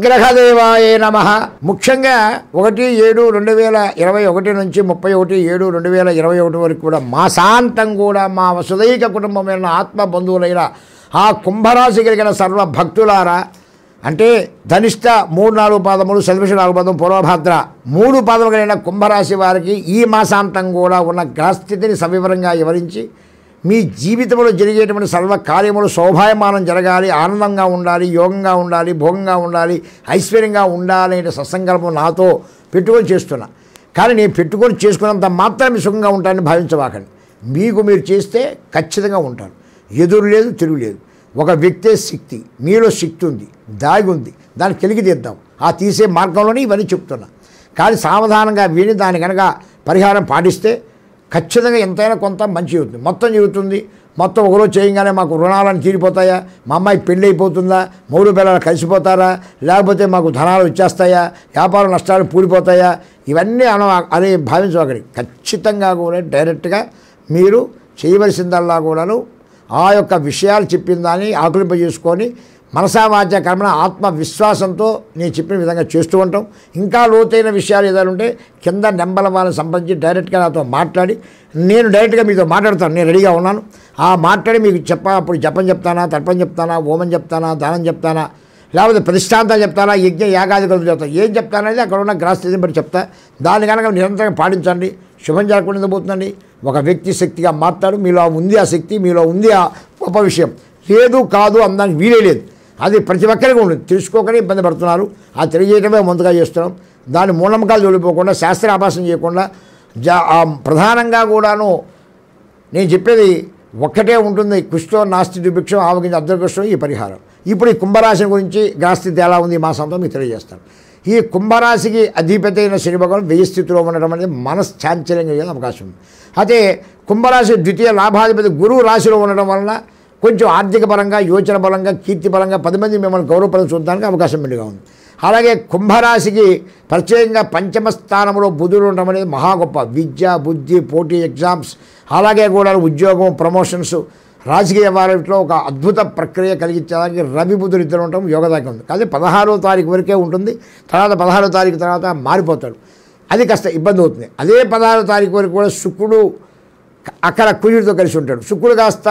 నవగ్రహదేవాయ నమ ముఖ్యంగా ఒకటి ఏడు రెండు వేల ఇరవై ఒకటి నుంచి ముప్పై ఒకటి ఏడు రెండు వేల ఇరవై ఒకటి వరకు కూడా మాసాంతం కూడా మా వసుదైక కుటుంబమైన ఆత్మ బంధువులైన ఆ కుంభరాశి కలిగిన సర్వ భక్తులారా అంటే ధనిష్ట మూడు నాలుగు పాదములు శతభిష నాలుగు పాదం పూర్వభాద్ర మూడు పాదములు కలిగిన కుంభరాశి వారికి ఈ మాసాంతం కూడా ఉన్న గ్రహస్థితిని సవివరంగా వివరించి మీ జీవితంలో జరిగేటువంటి సర్వ కార్యములు శోభాయమానం జరగాలి ఆనందంగా ఉండాలి యోగంగా ఉండాలి భోగంగా ఉండాలి ఐశ్వర్యంగా ఉండాలి అనే సత్సంకల్పం నాతో పెట్టుకొని చేస్తున్నా కానీ నేను పెట్టుకొని చేసుకున్నంత మాత్రం మీ సుఖంగా ఉంటానని భావించవాకండి మీకు మీరు చేస్తే ఖచ్చితంగా ఉంటారు ఎదురు లేదు తిరుగు లేదు ఒక వ్యక్తే శక్తి మీలో శక్తి ఉంది దాగి ఉంది దాన్ని కలిగి తీద్దాం ఆ తీసే మార్గంలోనే ఇవన్నీ చెప్తున్నా కానీ సావధానంగా విని దాని కనుక పరిహారం పాటిస్తే ఖచ్చితంగా ఎంతైనా కొంత మంచి అవుతుంది మొత్తం జరుగుతుంది మొత్తం ఒకరోజు చేయగానే మాకు రుణాలను తీరిపోతాయా మా అమ్మాయి పెళ్ళి అయిపోతుందా మూడు పిల్లలు కలిసిపోతారా లేకపోతే మాకు ధనాలు వచ్చేస్తాయా వ్యాపార నష్టాలు పూడిపోతాయా ఇవన్నీ అన అని భావించవకండి ఖచ్చితంగా కూడా డైరెక్ట్గా మీరు చేయవలసిందల్లా కూడాను ఆ యొక్క విషయాలు చెప్పిన దాన్ని ఆకలింపజేసుకొని మనసా వాచ కర్మణ ఆత్మ విశ్వాసంతో నేను చెప్పిన విధంగా చేస్తూ ఉంటాం ఇంకా లోతైన విషయాలు ఏదైనా ఉంటే కింద నెంబర్ వాళ్ళని సంబంధించి డైరెక్ట్గా నాతో మాట్లాడి నేను డైరెక్ట్గా మీతో మాట్లాడతాను నేను రెడీగా ఉన్నాను ఆ మాట్లాడి మీకు చెప్ప అప్పుడు జపం చెప్తానా తర్పం చెప్తానా హోమం చెప్తానా దానం చెప్తానా లేకపోతే ప్రతిష్టాంతాలు చెప్తానా యజ్ఞ యాగాదికలు చెప్తాను ఏం చెప్తాననేది అక్కడ ఉన్న గ్రాస్థితిని బట్టి చెప్తా దాని కనుక నిరంతరంగా పాటించండి శుభం జరగకుండా పోతుందండి ఒక వ్యక్తి శక్తిగా మాట్లాడు మీలో ఉంది ఆ శక్తి మీలో ఉంది ఆ గొప్ప విషయం లేదు కాదు అనడానికి వీలే లేదు అది ప్రతి ఒక్కరికి ఉంటుంది తెలుసుకోకనే ఇబ్బంది పడుతున్నారు ఆ తెలియజేయడమే ముందుగా చేస్తున్నాం దాని మూలమకాలు తొలిపోకుండా శాస్త్ర ఆభాసం చేయకుండా జా ఆ ప్రధానంగా కూడాను నేను చెప్పేది ఒక్కటే ఉంటుంది కుష్ఠో నాస్తి దుభిక్షం ఆవగించి అర్ధకృష్ణం ఈ పరిహారం ఇప్పుడు ఈ కుంభరాశి గురించి గ్రహస్థితి ఎలా ఉంది మా సొంతం మీకు తెలియజేస్తాను ఈ కుంభరాశికి అధిపతి అయిన శని భగవాన్ వెయ్యి స్థితిలో ఉండడం అనేది మనశ్చాంచల్యం కలిగే అవకాశం ఉంది అయితే కుంభరాశి ద్వితీయ లాభాధిపతి గురువు రాశిలో ఉండడం వలన కొంచెం ఆర్థిక పరంగా యోచన పరంగా కీర్తి పరంగా పది మంది మిమ్మల్ని గౌరవపరం చూడడానికి అవకాశం మెండుగా ఉంది అలాగే కుంభరాశికి ప్రత్యేకంగా పంచమ స్థానంలో బుధుడు ఉండడం అనేది మహా గొప్ప విద్య బుద్ధి పోటీ ఎగ్జామ్స్ అలాగే కూడా ఉద్యోగం ప్రమోషన్స్ రాజకీయ వారిలో ఒక అద్భుత ప్రక్రియ కలిగించడానికి రవి బుధుడు ఇద్దరు ఉండటం యోగదాయకం ఉంది కానీ పదహారో తారీఖు వరకే ఉంటుంది తర్వాత పదహారో తారీఖు తర్వాత మారిపోతాడు అది కాస్త ఇబ్బంది అవుతుంది అదే పదహారో తారీఖు వరకు కూడా శుక్రుడు అక్కడ కుజుడితో కలిసి ఉంటాడు శుక్రుడు కాస్త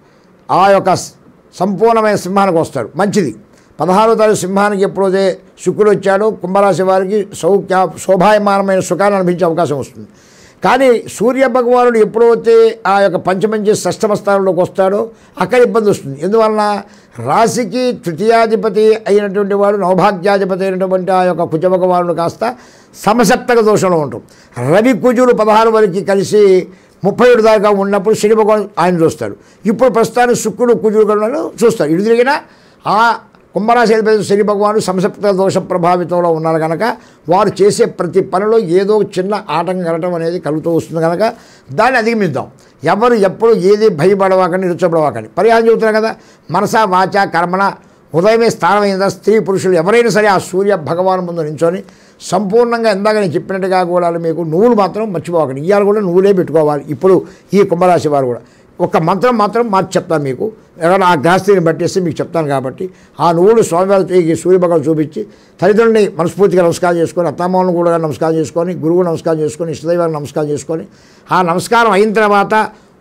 ఆ యొక్క సంపూర్ణమైన సింహానికి వస్తాడు మంచిది పదహారో తారీఖు సింహానికి ఎప్పుడైతే శుక్రుడు వచ్చాడో కుంభరాశి వారికి సౌఖ్య శోభాయమానమైన సుఖాన్ని అనిపించే అవకాశం వస్తుంది కానీ సూర్య భగవానుడు ఎప్పుడైతే ఆ యొక్క పంచమంచి షష్టమ స్థానంలోకి వస్తాడో అక్కడ ఇబ్బంది వస్తుంది ఎందువలన రాశికి తృతీయాధిపతి అయినటువంటి వాడు నవభాగ్యాధిపతి అయినటువంటి ఆ యొక్క కుజ భగవానుడు కాస్త సమసప్తక దోషంలో ఉంటాం రవి కుజుడు పదహారు వరకు కలిసి ముప్పై ఏడు దాకా ఉన్నప్పుడు శని భగవాన్ ఆయన చూస్తాడు ఇప్పుడు ప్రస్తుతానికి శుక్రుడు కుజుడు కూడా చూస్తాడు ఇటు తిరిగినా ఆ కుంభరాశి అధిపతి శని భగవాను సంసప్త దోష ప్రభావితంలో ఉన్నారు కనుక వారు చేసే ప్రతి పనిలో ఏదో చిన్న ఆటంకం కలగటం అనేది కలుగుతూ వస్తుంది కనుక దాన్ని అధిగమిద్దాం ఎవరు ఎప్పుడు ఏది భయపడవాకండి నిరుచబడవాకండి పరిహారం చెబుతున్నారు కదా మనస వాచ కర్మణ ఉదయమే స్థానమైన స్త్రీ పురుషులు ఎవరైనా సరే ఆ సూర్య భగవాన్ ముందు నించొని సంపూర్ణంగా ఇందాక నేను చెప్పినట్టుగా కూడా మీకు నువ్వులు మాత్రం మర్చిపోకండి ఇవాళ కూడా నువ్వులే పెట్టుకోవాలి ఇప్పుడు ఈ కుంభరాశి వారు కూడా ఒక మంత్రం మాత్రం మార్చి చెప్తాను మీకు ఎవరైనా ఆ గ్రహస్థితిని బట్టేసి మీకు చెప్తాను కాబట్టి ఆ నువ్వులు స్వామివారికి సూర్యభగవాన్ చూపించి తల్లిదండ్రులని మనస్ఫూర్తిగా నమస్కారం చేసుకొని అత్తమ్మలను కూడా నమస్కారం చేసుకొని గురువు నమస్కారం చేసుకొని ఇష్టదైవాన్ని నమస్కారం చేసుకొని ఆ నమస్కారం అయిన తర్వాత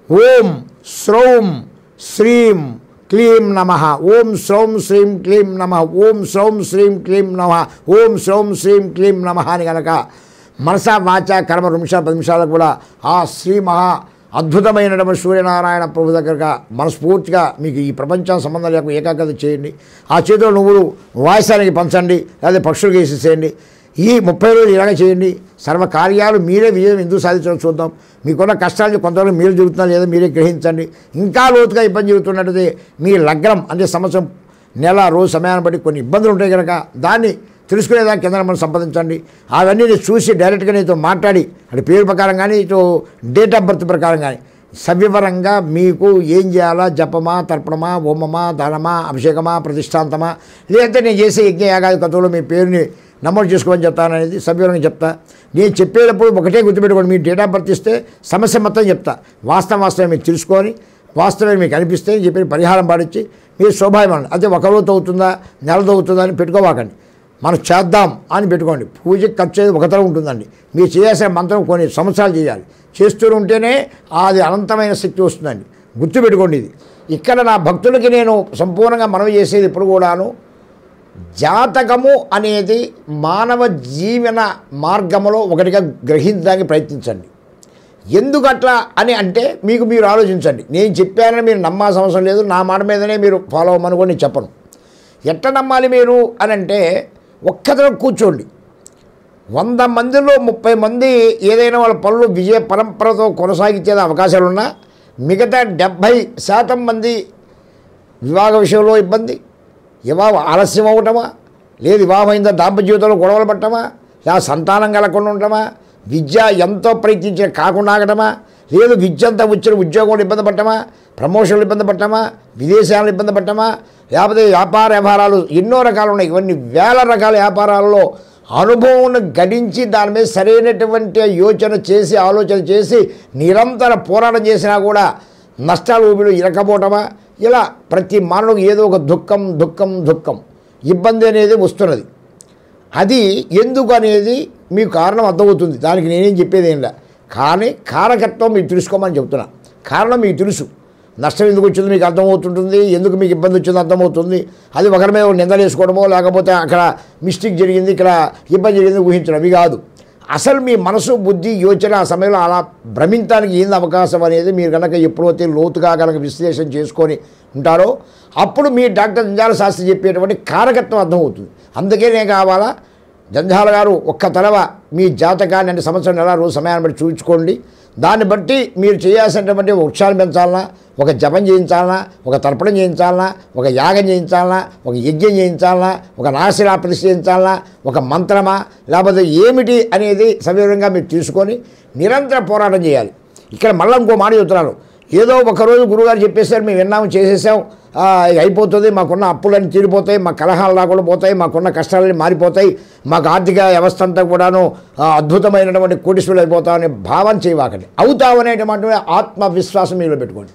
ఓం శ్రౌం శ్రీం క్లీం నమ ఓం శ్రౌం శ్రీం క్లీం నమ ఓం శ్రౌం శ్రీం క్లీం నమ ఓం శ్రౌం శ్రీం క్లీం నమ అని కనుక మనసా వాచ కర్మ రెండు నిమిషాలు పది నిమిషాలకు కూడా ఆ శ్రీ మహా అద్భుతమైనటువంటి సూర్యనారాయణ ప్రభు దగ్గరగా మనస్ఫూర్తిగా మీకు ఈ ప్రపంచం సంబంధం లేకుండా ఏకాగ్రత చేయండి ఆ చేతిలో నువ్వులు వాయసానికి పంచండి లేదా పక్షులకు వేసేసేయండి ఈ ముప్పై రోజులు ఇలాగ చేయండి సర్వ కార్యాలు మీరే విజయం ఎందుకు సాధించడం చూద్దాం మీకున్న కష్టాలు కొంతవరకు మీరు జరుగుతున్నా లేదా మీరే గ్రహించండి ఇంకా లోతుగా ఇబ్బంది జరుగుతున్నట్టయితే మీ లగ్నం అంటే సంవత్సరం నెల రోజు సమయాన్ని బట్టి కొన్ని ఇబ్బందులు ఉంటాయి కనుక దాన్ని తెలుసుకునేదానికి కింద మనం సంపాదించండి అవన్నీ నేను చూసి డైరెక్ట్గా నీతో మాట్లాడి అంటే పేరు ప్రకారం కానీ ఇటు డేట్ ఆఫ్ బర్త్ ప్రకారం కానీ సవివరంగా మీకు ఏం చేయాలా జపమా తర్పణమా హోమమా దానమా అభిషేకమా ప్రతిష్టాంతమా లేదంటే నేను చేసే యజ్ఞ యాగాది కథలో మీ పేరుని నమోదు చేసుకోమని చెప్తాననేది సవివరంగా చెప్తా నేను చెప్పేటప్పుడు ఒకటే గుర్తుపెట్టుకోండి మీ డేట్ ఆఫ్ బర్త్ ఇస్తే సమస్య మొత్తం చెప్తా వాస్తవం వాస్తవం మీకు తెలుసుకొని వాస్తవం మీకు అనిపిస్తే చెప్పిన పరిహారం పాటించి మీరు శోభాయమానం అదే ఒక రోజు అవుతుందా నెలతో అవుతుందా అని పెట్టుకోవాకండి మనం చేద్దాం అని పెట్టుకోండి పూజకి ఖర్చు అయ్యేది ఒకతరం ఉంటుందండి మీరు చేయాల్సిన మంత్రం కొన్ని సంవత్సరాలు చేయాలి చేస్తూ ఉంటేనే అది అనంతమైన శక్తి వస్తుందండి గుర్తుపెట్టుకోండి ఇది ఇక్కడ నా భక్తులకి నేను సంపూర్ణంగా మనవి చేసేది ఇప్పుడు కూడాను జాతకము అనేది మానవ జీవన మార్గములో ఒకటిగా గ్రహించడానికి ప్రయత్నించండి ఎందుకు అట్లా అని అంటే మీకు మీరు ఆలోచించండి నేను చెప్పానని మీరు నమ్మాల్సిన అవసరం లేదు నా మాట మీదనే మీరు ఫాలో అవ్వమని కూడా నేను చెప్పను ఎట్లా నమ్మాలి మీరు అని అంటే ఒక్కదరం కూర్చోండి వంద మందిలో ముప్పై మంది ఏదైనా వాళ్ళ పనులు విజయ పరంపరతో కొనసాగించే అవకాశాలు ఉన్నా మిగతా డెబ్భై శాతం మంది వివాహ విషయంలో ఇబ్బంది వివాహం ఆలస్యం అవటమా లేదు వివాహం అయిందా దాంపత్య జీవితంలో గొడవలు పట్టమా లేదా సంతానం కలగకుండా ఉండటమా విద్య ఎంతో ప్రయత్నించిన కాకుండా ఆగటమా లేదు విద్య అంతా వచ్చిన ఉద్యోగంలో ఇబ్బంది పట్టమా ప్రమోషన్లు ఇబ్బంది పట్టమా విదేశాలు ఇబ్బంది పట్టమా లేకపోతే వ్యాపార వ్యవహారాలు ఎన్నో రకాలు ఉన్నాయి ఇవన్నీ వేల రకాల వ్యాపారాల్లో అనుభవం గడించి దాని మీద సరైనటువంటి యోచన చేసి ఆలోచన చేసి నిరంతర పోరాటం చేసినా కూడా నష్టాలు ఊబిలు ఇరకపోవటమా ఇలా ప్రతి మానవుడికి ఏదో ఒక దుఃఖం దుఃఖం దుఃఖం ఇబ్బంది అనేది వస్తున్నది అది ఎందుకు అనేది మీకు కారణం అర్థమవుతుంది దానికి నేనేం చెప్పేది ఏం లే కానీ కారకత్వం మీకు తెలుసుకోమని చెప్తున్నా కారణం మీకు తెలుసు నష్టం ఎందుకు వచ్చిందో మీకు అర్థమవుతుంటుంది ఎందుకు మీకు ఇబ్బంది వచ్చిందో అర్థమవుతుంది అది ఒకరి మీద నిందలు వేసుకోవడమో లేకపోతే అక్కడ మిస్టేక్ జరిగింది ఇక్కడ ఇబ్బంది జరిగింది ఊహించడం అవి కాదు అసలు మీ మనసు బుద్ధి యోచన ఆ సమయంలో అలా భ్రమించడానికి ఏంది అవకాశం అనేది మీరు కనుక ఎప్పుడైతే లోతుగా కనుక విశ్లేషణ చేసుకొని ఉంటారో అప్పుడు మీ డాక్టర్ జంజాల శాస్త్రి చెప్పేటువంటి కారకత్వం అర్థమవుతుంది అందుకే నేను కావాలా జంజాల గారు ఒక్క తలవ మీ జాతకాన్ని అంటే సంవత్సరం నెల రోజు సమయాన్ని బట్టి చూపించుకోండి దాన్ని బట్టి మీరు చేయాల్సినటువంటి ఒక వృక్షాలు పెంచాలన్నా ఒక జపం చేయించాలన్నా ఒక తర్పణం చేయించాలన్నా ఒక యాగం చేయించాలన్నా ఒక యజ్ఞం చేయించాలన్నా ఒక నాశిలా ప్రతిష్ఠ చేయించాలన్నా ఒక మంత్రమా లేకపోతే ఏమిటి అనేది సవివరంగా మీరు తీసుకొని నిరంతర పోరాటం చేయాలి ఇక్కడ మళ్ళీ ఇంకో మాట చెప్తున్నాను ఏదో ఒకరోజు గురుగారు చెప్పేశారు మేము విన్నాము చేసేసాం ఆ, ఇక అయిపోతుంది మాకున్న అప్పులన్నీ తీరిపోతాయి మా కలహాలు రాకుండా పోతాయి మాకున్న కష్టాలన్నీ మారిపోతాయి మాకు ఆర్థిక వ్యవస్థ అంతా కూడాను ఆ, అద్భుతమైనటువంటి కోటీశ్వరులు అయిపోతామనే భావన చేయవాకండి అవుతామనేటువంటి ఆత్మవిశ్వాసం మీలో పెట్టుకోండి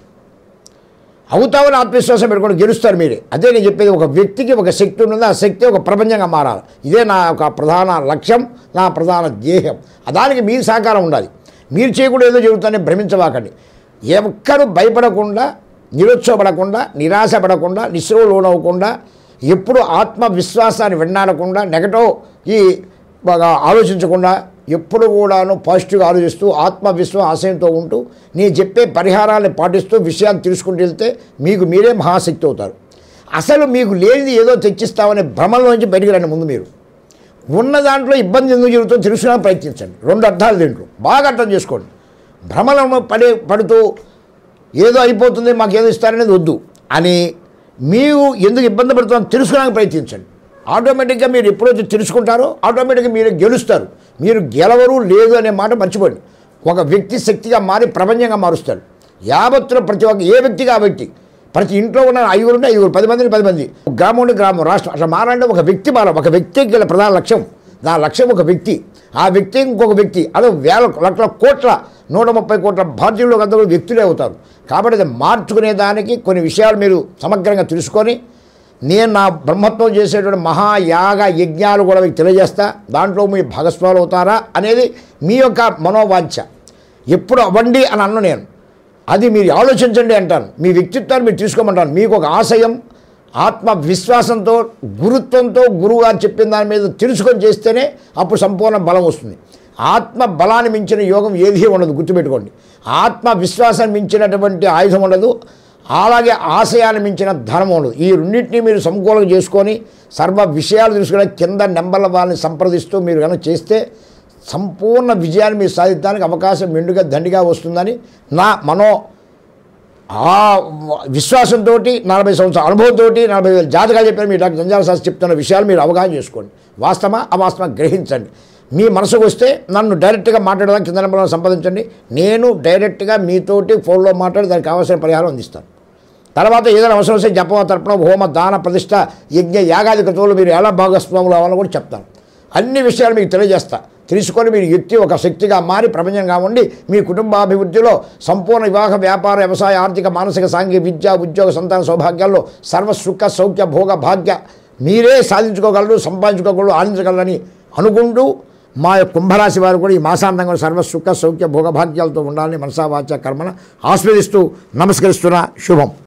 అవుతామని ఆత్మవిశ్వాసం పెట్టుకోండి గెలుస్తారు మీరే అదే నేను చెప్పేది ఒక వ్యక్తికి ఒక శక్తి ఉంటుంది ఆ శక్తి ఒక ప్రపంచంగా మారాలి ఇదే నా ఒక ప్రధాన లక్ష్యం నా ప్రధాన ధ్యేయం దానికి మీ సహకారం ఉండాలి మీరు చేయకుండా ఏదో జరుగుతుందని భ్రమించవాకండి ఎక్కరు భయపడకుండా నిరుత్సవపడకుండా నిరాశపడకుండా నిస్సులో లోనవ్వకుండా ఎప్పుడు ఆత్మవిశ్వాసాన్ని వెన్నాడకుండా నెగటివ్ ఈ బాగా ఆలోచించకుండా ఎప్పుడు కూడాను పాజిటివ్గా ఆలోచిస్తూ ఆత్మవిశ్వాస ఆశయంతో ఉంటూ నేను చెప్పే పరిహారాన్ని పాటిస్తూ విషయాన్ని తెలుసుకుంటూ వెళ్తే మీకు మీరే మహాశక్తి అవుతారు అసలు మీకు లేనిది ఏదో తెచ్చిస్తామనే భ్రమలోంచి బయటికి రండి ముందు మీరు ఉన్న దాంట్లో ఇబ్బంది ఎందుకు జరుగుతుందో తెలుసుకోవడానికి ప్రయత్నించండి రెండు అర్థాలు దీంట్లో బాగా అర్థం చేసుకోండి భ్రమలను పడే పడుతూ ఏదో అయిపోతుంది మాకు ఏదో ఇస్తారనేది వద్దు అని మీరు ఎందుకు ఇబ్బంది పడుతుందో తెలుసుకోవడానికి ప్రయత్నించండి ఆటోమేటిక్గా మీరు ఎప్పుడైతే తెలుసుకుంటారో ఆటోమేటిక్గా మీరు గెలుస్తారు మీరు గెలవరు లేదు అనే మాట మర్చిపోండి ఒక వ్యక్తి శక్తిగా మారి ప్రపంచంగా మారుస్తాడు యావత్తులో ప్రతి ఒక్క ఏ వ్యక్తిగా ఆ వ్యక్తి ప్రతి ఇంట్లో ఉన్న ఐదుగురు ఉంటే ఐదుగురు పది మందిని పది మంది ఒక గ్రామం ఉంటే గ్రామం రాష్ట్రం అట్లా మారాలంటే ఒక వ్యక్తి మారాలి ఒక వ్యక్తికి గల ప్రధాన లక్ష్యం నా లక్ష్యం ఒక వ్యక్తి ఆ వ్యక్తి ఇంకొక వ్యక్తి అదే వేల లక్షల కోట్ల నూట ముప్పై కోట్ల భారతీయులు అందరూ వ్యక్తులే అవుతారు కాబట్టి అది మార్చుకునే దానికి కొన్ని విషయాలు మీరు సమగ్రంగా తెలుసుకొని నేను నా బ్రహ్మత్వం చేసేటువంటి మహాయాగ యజ్ఞాలు కూడా మీకు తెలియజేస్తా దాంట్లో మీ భాగస్వాములు అవుతారా అనేది మీ యొక్క మనోవాంఛ ఎప్పుడు అవ్వండి అని అన్ను నేను అది మీరు ఆలోచించండి అంటాను మీ వ్యక్తిత్వాన్ని మీరు తీసుకోమంటాను మీకు ఒక ఆశయం ఆత్మవిశ్వాసంతో గురుత్వంతో గురువుగారు చెప్పిన దాని మీద తెలుసుకొని చేస్తేనే అప్పుడు సంపూర్ణ బలం వస్తుంది ఆత్మ బలాన్ని మించిన యోగం ఏదీ ఉండదు గుర్తుపెట్టుకోండి ఆత్మ విశ్వాసాన్ని మించినటువంటి ఆయుధం ఉండదు అలాగే ఆశయాన్ని మించిన ధనం ఉండదు ఈ రెండింటినీ మీరు సమకూలం చేసుకొని సర్వ విషయాలు తెలుసుకుని కింద నెంబర్ల వాళ్ళని సంప్రదిస్తూ మీరు కనుక చేస్తే సంపూర్ణ విజయాన్ని మీరు సాధించడానికి అవకాశం మెండుగా దండిగా వస్తుందని నా మనో ఆ విశ్వాసంతో నలభై సంవత్సరాల అనుభవంతో నలభై వేల జాతకాలు చెప్పిన మీ డాక్టర్ జంజాల శాస్త్రి చెప్తున్న విషయాలు మీరు అవగాహన చేసుకోండి వాస్తవమా అవాస్తవమా గ్రహించండి మీ మనసుకు వస్తే నన్ను డైరెక్ట్గా మాట్లాడడానికి కింద నెంబర్లను సంపాదించండి నేను డైరెక్ట్గా మీతోటి ఫోన్లో మాట్లాడి దానికి కావాల్సిన పరిహారం అందిస్తాను తర్వాత ఏదైనా అవసరం వస్తే జపం తర్పణ హోమ దాన ప్రతిష్ట యజ్ఞ యాగాది క్రతువులు మీరు ఎలా భాగస్వాములు అవ్వాలో కూడా చెప్తాను అన్ని విషయాలు మీకు తెలియజేస్తా తెలుసుకొని మీరు ఎత్తి ఒక శక్తిగా మారి ప్రపంచంగా ఉండి మీ కుటుంబాభివృద్ధిలో సంపూర్ణ వివాహ వ్యాపార వ్యవసాయ ఆర్థిక మానసిక సాంఘిక విద్య ఉద్యోగ సంతాన సౌభాగ్యాల్లో సర్వ సుఖ సౌఖ్య భోగ భాగ్య మీరే సాధించుకోగలరు సంపాదించుకోగలరు ఆనందించగలరని అనుకుంటూ మా యొక్క కుంభరాశి వారు కూడా ఈ మాసాంతంగా సర్వ సుఖ సౌఖ్య భోగభాగ్యాలతో ఉండాలని మనసా వాచ కర్మన ఆస్వాదిస్తూ నమస్కరిస్తున్న శుభం